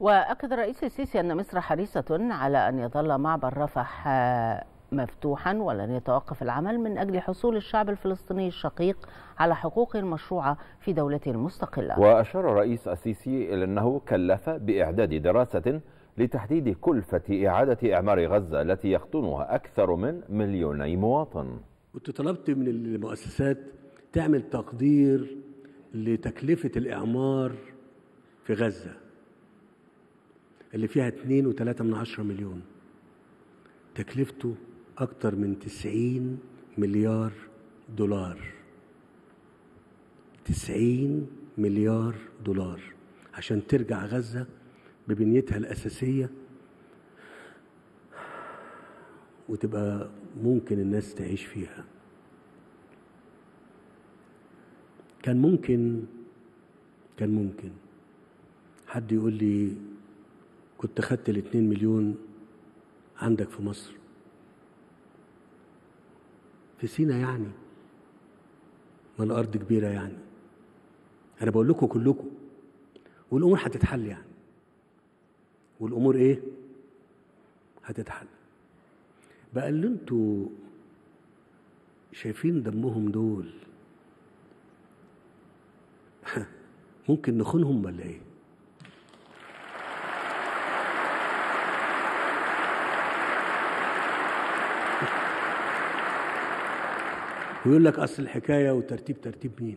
وأكد الرئيس السيسي أن مصر حريصة على أن يظل معبر رفح مفتوحا ولن يتوقف العمل من أجل حصول الشعب الفلسطيني الشقيق على حقوقه المشروعة في دولته المستقلة وأشار الرئيس السيسي إلى أنه كلف بإعداد دراسة لتحديد كلفة إعادة إعمار غزة التي يخطنها أكثر من مليوني مواطن كنت طلبت من المؤسسات تعمل تقدير لتكلفة الإعمار في غزة اللي فيها 2.3 من عشرة مليون تكلفته أكتر من 90 مليار دولار 90 مليار دولار عشان ترجع غزة ببنيتها الأساسية وتبقى ممكن الناس تعيش فيها كان ممكن كان ممكن حد يقول لي كنت خدت الاتنين مليون عندك في مصر في سينا يعني ما الأرض كبيرة يعني أنا بقول لكم كلكم والأمور هتتحل يعني والأمور إيه؟ هتتحل بقى اللي انتوا شايفين دمهم دول ممكن نخونهم ولا ايه؟ ويقول لك اصل الحكايه وترتيب ترتيب مين؟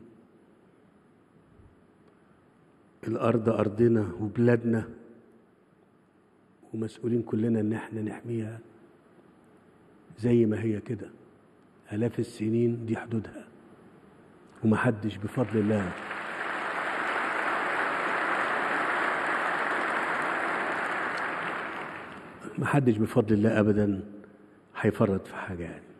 الارض ارضنا وبلادنا ومسؤولين كلنا ان احنا نحميها زي ما هي كده الاف السنين دي حدودها ومحدش بفضل الله محدش بفضل الله ابدا هيفرط في حاجه يعني